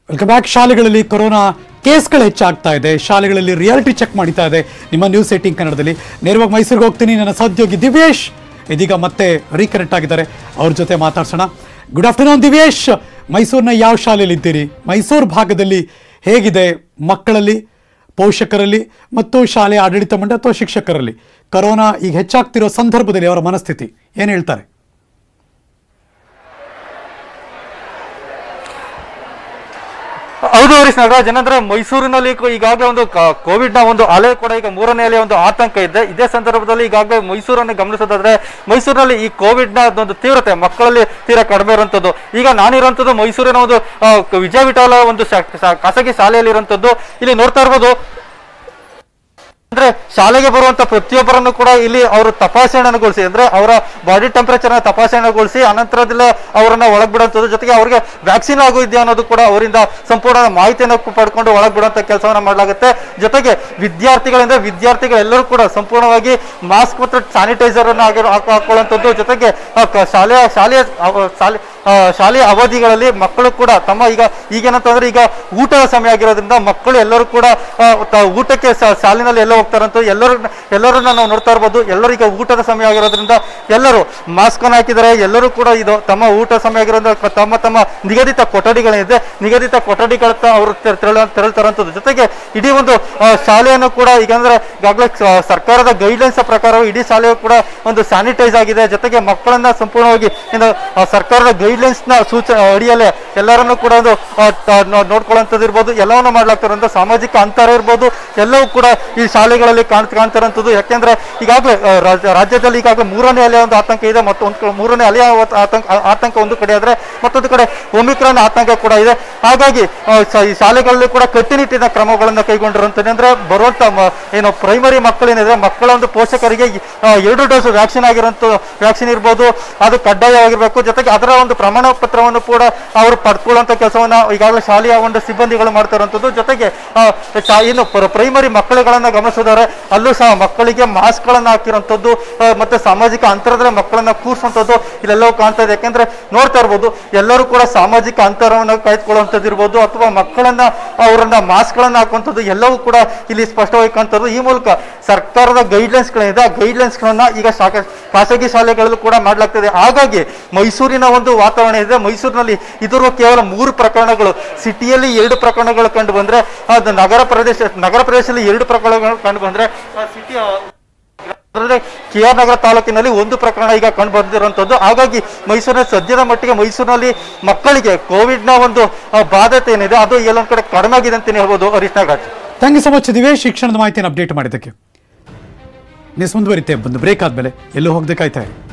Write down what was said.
welcome back ಶಾಲೆಗಳಲ್ಲಿ corona ಕೇಸ್ಗಳು ಹೆಚ್ಚಾಗ್ತಾ ಇದೆ ಶಾಲೆಗಳಲ್ಲಿ ರಿಯಾಲಿಟಿ ಚೆಕ್ ಮಾಡ್ತಾ ಇದೆ ನಿಮ್ಮ ನ್ಯೂಸ್ ಏಟಿಂಗ್ ಕನ್ನಡದಲ್ಲಿ ನೇರವಾಗಿ ಮೈಸೂರಿಗೆ ಹೋಗ್ತೀನಿ ನನ್ನ ಸಹೋದ್ಯೋಗಿ ದಿವ್ಯೇಶ್ ಇದೀಗ ಮತ್ತೆ ರೀಕನೆಕ್ಟ್ ಆಗಿದ್ದಾರೆ ಅವ್ರ ಜೊತೆ ಮಾತಾಡ್ಸೋಣ ಗುಡ್ ಆಫ್ಟರ್ನೂನ್ ದಿವ್ಯೇಶ್ ಮೈಸೂರಿನ ಯಾವ ಶಾಲೆಯಲ್ಲಿ ಇದ್ದೀರಿ ಮೈಸೂರು ಭಾಗದಲ್ಲಿ ಹೇಗಿದೆ ಮಕ್ಕಳಲ್ಲಿ ಪೋಷಕರಲ್ಲಿ ಮತ್ತು ಶಾಲೆಯ ಆಡಳಿತ ಮಂಡಳಿ ಅಥವಾ ಶಿಕ್ಷಕರಲ್ಲಿ ಕೊರೋನಾ ಈಗ ಹೆಚ್ಚಾಗ್ತಿರೋ ಸಂದರ್ಭದಲ್ಲಿ ಅವರ ಮನಸ್ಥಿತಿ ಏನು ಹೇಳ್ತಾರೆ ಹೌದು ಹರೀಶ್ ನಾಗರಾಜ್ ಏನಂದ್ರೆ ಮೈಸೂರಿನಲ್ಲಿ ಕೊ- ಈಗಾಗಲೇ ಒಂದು ಕೋವಿಡ್ ನ ಒಂದು ಅಲೆ ಕೂಡ ಈಗ ಮೂರನೇ ಅಲೆ ಒಂದು ಆತಂಕ ಇದೆ ಇದೇ ಸಂದರ್ಭದಲ್ಲಿ ಈಗಾಗಲೇ ಮೈಸೂರನ್ನು ಗಮನಿಸೋದಾದ್ರೆ ಮೈಸೂರಿನಲ್ಲಿ ಈ ಕೋವಿಡ್ ನ ಒಂದು ತೀವ್ರತೆ ಮಕ್ಕಳಲ್ಲಿ ತೀರಾ ಕಡಿಮೆ ಇರುವಂತದ್ದು ಈಗ ನಾನಿರುವಂತದ್ದು ಮೈಸೂರಿನ ಒಂದು ಆ, ವಿಜಯ ವಿಠಲ ಒಂದು ಶಾ- ಶಾ- ಖಾಸಗಿ ಶಾಲೆಯಲ್ಲಿ ಇರುವಂತದ್ದು ಇಲ್ಲಿ ನೋಡ್ತಾ ಇರ್ಬೋದು ಅಂದ್ರೆ ಶಾಲೆಗೆ ಬರುವಂತ ಪ್ರತಿಯೊಬ್ಬರನ್ನು ಕೂಡ ಇಲ್ಲಿ ಅವರು ತಪಾಸಣೆಗೊಳಿಸಿ ಅಂದ್ರೆ ಅವರ ಬಾಡಿ ಟೆಂಪರೇಚರ್ ತಪಾಸಣೆಗೊಳಿಸಿ ಅನಂತರದಲ್ಲೇ ಅವರನ್ನ ಒಳಗ್ ಬಿಡುವಂಥದ್ದು ಜೊತೆಗೆ ಅವರಿಗೆ ವ್ಯಾಕ್ಸಿನ್ ಆಗು ಇದೆಯಾ ಅನ್ನೋದು ಕೂಡ ಅವರಿಂದ ಸಂಪೂರ್ಣ ಮಾಹಿತಿಯನ್ನು ಪಡ್ಕೊಂಡು ಒಳಗ್ ಬಿಡುವಂತ ಕೆಲಸವನ್ನ ಮಾಡಲಾಗುತ್ತೆ ಜೊತೆಗೆ ವಿದ್ಯಾರ್ಥಿಗಳಿಂದ ವಿದ್ಯಾರ್ಥಿಗಳೆಲ್ಲರೂ ಕೂಡ ಸಂಪೂರ್ಣವಾಗಿ ಮಾಸ್ಕ್ ಮತ್ತು ಸ್ಯಾನಿಟೈಸರ್ ಅನ್ನು ಹಾಕಿ ಹಾಕೊ- ಹಾಕೊಳ್ಳುವಂಥದ್ದು ಜೊತೆಗೆ ಆ ಕ- ಶಾಲೆಯ ಶಾಲೆಯ ಅವ- ಶಾಲೆ ಆ, ಶಾಲೆಯ ಅವಧಿಗಳಲ್ಲಿ ಮಕ್ಕಳು ಕೂಡ ತಮ್ಮ ಈಗ ಈಗೇನಂತಂದ್ರೆ ಈಗ ಊಟದ ಸಮಯ ಆಗಿರೋದ್ರಿಂದ ಮಕ್ಕಳು ಎಲ್ಲರೂ ಕೂಡ ಆ, ತ- ಊಟಕ್ಕೆ ಸ- ಶಾಲಿನಲ್ಲಿ ಎಲ್ಲ ಹೋಗ್ತಾರಂತ ಎಲ್ಲರೂ ಎಲ್ಲರನ್ನ ನಾವು ನೋಡ್ತಾ ಇರ್ಬೋದು ಎಲ್ಲರೂ ಈಗ ಊಟದ ಸಮಯ ಆಗಿರೋದ್ರಿಂದ ಎಲ್ಲರೂ ಮಾಸ್ಕ್ ಅನ್ನು ಹಾಕಿದ್ದಾರೆ ಎಲ್ಲರೂ ಕೂಡ ಇದು ತಮ್ಮ ಊಟ ಸಮಯ ಆಗಿರೋದ್ರಿಂದ ಕ- ತಮ್ಮ ತಮ್ಮ ನಿಗದಿತ ಕೊಠಡಿಗಳೇನಿದೆ ನಿಗದಿತ ಕೊಠಡಿಗಳತ್ತ ಅವರು ತೆರ- ತೆರಳ ತೆರಳ್ತಾರಂಥದ್ದು ಜೊತೆಗೆ ಇಡೀ ಒಂದು ಆ, ಶಾಲೆಯನ್ನು ಕೂಡ ಈಗಂದ್ರೆ ಈಗಾಗಲೇ ಸ- ಸರ್ಕಾರದ ಗೈಡ್ಲೈನ್ಸ್ ಪ್ರಕಾರ ಇಡೀ ಶಾಲೆಯು ಕೂಡ ಒಂದು ಸ್ಯಾನಿಟೈಸ್ ಆಗಿದೆ ಜೊತೆಗೆ ಮಕ್ಕಳನ್ನ ಸಂಪೂರ್ಣವಾಗಿ ಇನ್ನು ಆ, ಸರ್ಕಾರದ ಗೈಡ್ಲೈನ್ಸ್ ನ ಸೂಚ ಅಡಿಯಲ್ಲೇ ಎಲ್ಲರನ್ನೂ ಕೂಡ ಒಂದು ಆ, ತ- ನೋ- ನೋಡ್ಕೊಳ್ಳುವಂಥದ್ದು ಇರ್ಬೋದು ಎಲ್ಲವನ್ನ ಮಾಡ್ಲಾಗ್ತಾರಂತ ಸಾಮಾಜಿಕ ಅಂತರ ಇರ್ಬೋದು ಎಲ್ಲವೂ ಕೂಡ ಈ ಶಾಲೆಗಳಲ್ಲಿ ಕಾಣ್ ಕಾಣ್ತಾರಂಥದ್ದು ಯಾಕೆಂದ್ರೆ ಈಗಾಗಲೇ ಆ, ರಾಜ್ಯ- ರಾಜ್ಯದಲ್ಲಿ ಈಗಾಗಲೇ ಮೂರನೇ ಅಲೆಯ ಒಂದು ಆತಂಕ ಇದೆ ಮತ್ತು ಒಂದು ಕಡೆ ಮೂರನೇ ಅಲೆಯ ಒಂದು ಆತಂಕ ಆ- ಆತಂಕ ಒಂದು ಕಡೆ ಆದ್ರೆ ಮತ್ತೊಂದು ಕಡೆ ಒಮಿಕ್ರಾನ್ ಆತಂಕ ಕೂಡ ಇದೆ ಹಾಗಾಗಿ ಆ, ಸ- ಈ ಶಾಲೆಗಳಲ್ಲಿ ಕೂಡ ಕಟ್ಟುನಿಟ್ಟಿನ ಕ್ರಮಗಳನ್ನು ಕೈಗೊಂಡಿರುವಂಥದ್ದು ಅಂದ್ರೆ ಬರುವಂತ ಮ- ಏನು ಪ್ರೈಮರಿ ಮಕ್ಕಳೇನಿದೆ ಮಕ್ಕಳ ಒಂದು ಪೋಷಕರಿಗೆ ಈ, ಆ, ಎರಡು ಡೋಸ್ ವ್ಯಾಕ್ಸಿನ್ ಆಗಿರೋಂಥ ವ್ಯಾಕ್ಸಿನ್ ಇರ್ಬೋದು ಅದು ಕಡ್ಡಾಯವಾಗಿರ್ಬೇಕು ಜೊತೆಗೆ ಅದರ ಒಂದು ಪ್ರಮಾಣ ಪತ್ರವನ್ನು ಕೂಡ ಅವರು ಪಡ್ಕೊಳ್ಳುವಂತ ಕೆಲಸವನ್ನ ಈಗಾಗಲೇ ಶಾಲೆಯ ಒಂದು ಸಿಬ್ಬಂದಿಗಳು ಮಾಡ್ತಾ ಇರುವಂಥದ್ದು ಜೊತೆಗೆ ಆ, ಶಾ- ಏನು ಪ್ರೈಮರಿ ಮಕ್ಕಳುಗಳನ್ನ ಗಮನಿಸಿದರೆ ಅಲ್ಲೂ ಸಹ ಮಕ್ಕಳಿಗೆ ಮಾಸ್ಕ್ ಗಳನ್ನ ಹಾಕಿರುವಂಥದ್ದು ಆ, ಮತ್ತೆ ಸಾಮಾಜಿಕ ಅಂತರದಲ್ಲಿ ಮಕ್ಕಳನ್ನ ಕೂರಿಸುವಂಥದ್ದು ಇಲ್ಲೆಲ್ಲವೂ ಕಾಣ್ತಾ ಇದೆ ಯಾಕೆಂದ್ರೆ ನೋಡ್ತಾ ಇರ್ಬೋದು ಎಲ್ಲರೂ ಕೂಡ ಸಾಮಾಜಿಕ ಅಂತರವನ್ನು ಕಾಯ್ದುಕೊಳ್ಳುವಂಥದ್ದು ಇರ್ಬೋದು ಅಥವಾ ಮಕ್ಕಳನ್ನ ಅವರನ್ನ ಮಾಸ್ಕ್ ಗಳನ್ನ ಹಾಕುವಂಥದ್ದು ಎಲ್ಲವೂ ಕೂಡ ಇಲ್ಲಿ ಸ್ಪಷ್ಟವಾಗಿ ಕಾಣ್ತದ್ದು ಈ ಮೂಲಕ ಸರ್ಕಾರದ ಗೈಡ್ಲೈನ್ಸ್ ಗಳಿದೆ ಆ ಗೈಡ್ಲೈನ್ಸ್ ಗಳನ್ನ ಈಗ ಶಾಖ ಖಾಸಗಿ ಶಾಲೆಗಳಲ್ಲೂ ಕೂಡ ಮಾಡಲಾಗ್ತದೆ ಹಾಗಾಗಿ ಮೈಸೂರಿನ ಒಂದು ವಾತಾವರಣ ಇದೆ ಮೈಸೂರಿನಲ್ಲಿ ಇದುವರೆಗೂ ಕೇವಲ ಮೂರು ಪ್ರಕರಣಗಳು ಸಿಟಿಯಲ್ಲಿ ಎರಡು ಪ್ರಕರಣಗಳು ಕಂಡು ಬಂದ್ರೆ ಅದು ನಗರ ಪ್ರದೇಶ ನಗರ ಪ್ರದೇಶದಲ್ಲಿ ಎರಡು ಪ್ರಕರಣಗಳು ಕಂಡು ಬಂದ್ರೆ ಸಿಟಿ ಅಂದ್ರೆ ಕೆ ಆರ್ ನಗರ ತಾಲೂಕಿನಲ್ಲಿ ಒಂದು ಪ್ರಕರಣ ಈಗ ಕಂಡು ಬಂದಿರುವಂತದ್ದು ಹಾಗಾಗಿ ಮೈಸೂರಿನ ಸದ್ಯದ ಮಟ್ಟಿಗೆ ಮೈಸೂರಿನಲ್ಲಿ ಮಕ್ಕಳಿಗೆ ಕೋವಿಡ್ ನ ಒಂದು ಆ, ಬಾಧ್ಯತೆ ಏನಿದೆ ಅದು ಎಲ್ಲೊಂದ್ ಕಡೆ ಕಡಿಮೆ ಆಗಿದೆ ಅಂತಾನೆ ಹೇಳ್ಬೋದು Harish Nagaraj thank you so much Divesh ಶಿಕ್ಷಣದ ಮಾಹಿತಿಯನ್ನು ಅಪ್ಡೇಟ್ ಮಾಡಿದ್ದಕ್ಕೆ ನ್ಯೂಸ್ ಮುಂದುವರಿತೆ ಬಂದು ಬ್ರೇಕ್ ಆದಮೇಲೆ ಎಲ್ಲೂ ಹೋಗದೆ ಕಾಯ್ತಾ ಇರಿ